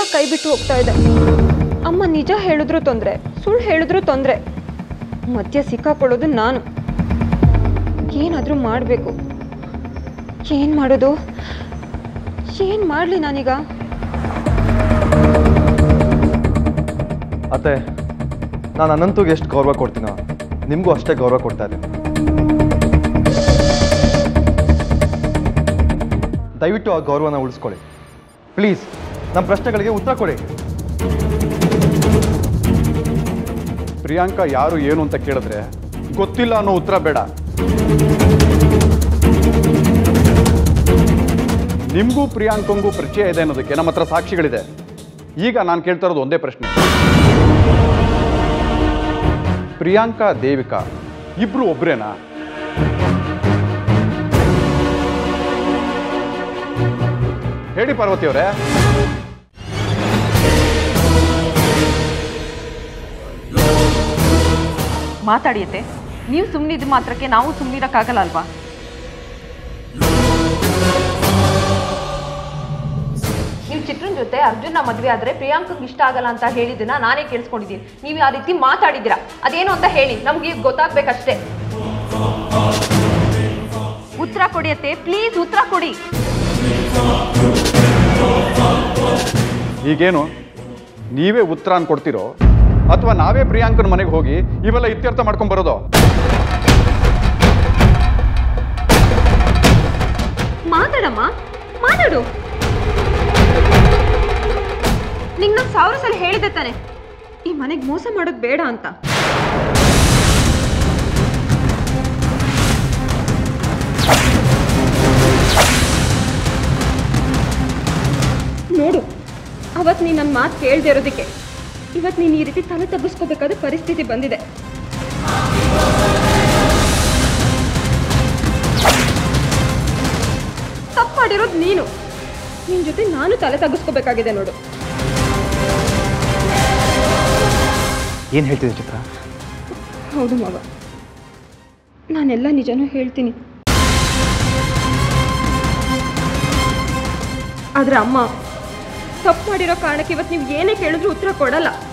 ಕೈ ಬಿಟ್ಟು ಹೋಗ್ತಾ ಇದೆ ಅಮ್ಮ ನಿಜ ಹೇಳಿದ್ರು ತೊಂದರೆ ಸುಳ್ಳು ಹೇಳಿದ್ರು ತೊಂದರೆ ಮಧ್ಯ ಸಿಕ್ಕಾಕೊಳ್ಳೋದು ನಾನು ಏನಾದರೂ ಮಾಡಬೇಕು ಏನು ಮಾಡೋದು ಏನು ಮಾಡಲಿ ನಾನೀಗ ಅತ್ತೆ ನಾನು ಅನಂತಗೆ ಎಷ್ಟು ಗೌರವ ಕೊಡ್ತೀನೋ ನಿಮಗೂ ಅಷ್ಟೇ ಗೌರವ ಕೊಡ್ತಾ ಇದ್ದೀನಿ ದಯವಿಟ್ಟು ಆ ಗೌರವನ ಉಳಿಸ್ಕೊಳ್ಳಿ ಪ್ಲೀಸ್ ನಮ್ಮ ಪ್ರಶ್ನೆಗಳಿಗೆ ಉತ್ತರ ಕೊಡಿ ಪ್ರಿಯಾಂಕಾ ಯಾರು ಏನು ಅಂತ ಕೇಳಿದ್ರೆ ಗೊತ್ತಿಲ್ಲ ಅನ್ನೋ ಉತ್ತರ ಬೇಡ ನಿಮಗೂ ಪ್ರಿಯಾಂಕಂಗೂ ಪರಿಚಯ ಇದೆ ಅನ್ನೋದಕ್ಕೆ ನಮ್ಮ ಹತ್ರ ಸಾಕ್ಷಿಗಳಿದೆ ಈಗ ನಾನು ಕೇಳ್ತಾ ಇರೋದು ಒಂದೇ ಪ್ರಶ್ನೆ ಪ್ರಿಯಾಂಕಾ ದೇವಿಕಾ ಇಬ್ರು ಒಬ್ರೇನಾ ಹೇಳಿ ಪಾರ್ವತಿ ಅವರೇ ಮಾತಾಡಿಯತ್ತೆ ನೀವು ಸುಮ್ಮನಿದ್ದ ಮಾತ್ರಕ್ಕೆ ನಾವು ಸುಮ್ಮನಿರಕ್ಕಾಗಲ್ಲ ಅಲ್ವಾ ನೀವು ಚಿತ್ರನ್ ಜೊತೆ ಅರ್ಜುನ ಮದುವೆ ಆದರೆ ಪ್ರಿಯಾಂಕಂಗೆ ಇಷ್ಟ ಆಗಲ್ಲ ಅಂತ ಹೇಳಿದ್ದನ್ನ ನಾನೇ ಕೇಳಿಸ್ಕೊಂಡಿದ್ದೀನಿ ನೀವು ಆ ರೀತಿ ಮಾತಾಡಿದ್ದೀರಾ ಅದೇನು ಅಂತ ಹೇಳಿ ನಮ್ಗೆ ಈಗ ಗೊತ್ತಾಗ್ಬೇಕಷ್ಟೇ ಉತ್ತರ ಕೊಡಿಯತ್ತೆ ಪ್ಲೀಸ್ ಉತ್ತರ ಕೊಡಿ ಈಗೇನು ನೀವೇ ಉತ್ತರ ಕೊಡ್ತಿರೋ ಅಥವಾ ನಾವೇ ಪ್ರಿಯಾಂಕನ ಮನೆಗೆ ಹೋಗಿ ಇವೆಲ್ಲ ಇತ್ಯರ್ಥ ಮಾಡ್ಕೊಂಡ್ ಬರೋದು ಮಾತಾಡಮ್ಮ ಮಾತಾಡು ನಿಂಗೆ ನಾನು ಸಾವಿರ ಸಲ ಹೇಳಿದೆ ತಾನೆ ಈ ಮನೆಗೆ ಮೋಸ ಮಾಡೋದು ಬೇಡ ಅಂತ ನೋಡು ಅವತ್ತು ನೀನು ನನ್ನ ಮಾತು ಕೇಳದೆ ಇರೋದಕ್ಕೆ ಇವತ್ತು ನೀನು ಈ ರೀತಿ ತಲೆ ತಗ್ಗಿಸ್ಕೋಬೇಕಾದ ಪರಿಸ್ಥಿತಿ ಬಂದಿದೆ ತಪ್ಪು ಮಾಡಿರೋದು ನೀನು ನಿನ್ನ ಜೊತೆ ನಾನು ತಲೆ ತಗ್ಗಿಸ್ಕೋಬೇಕಾಗಿದೆ ನೋಡು ಏನು ಹೇಳ್ತಿದ್ದೆ ಚಿತ್ರ ಹೌದು ಮಗ ನಾನೆಲ್ಲ ನಿಜನೂ ಹೇಳ್ತೀನಿ ಆದ್ರೆ ಅಮ್ಮ ತಪ್ಪು ಮಾಡಿರೋ ಕಾರಣಕ್ಕೆ ಇವತ್ತು ನೀವು ಏನೇ ಕೇಳಿದ್ರು ಉತ್ತರ ಕೊಡಲ್ಲ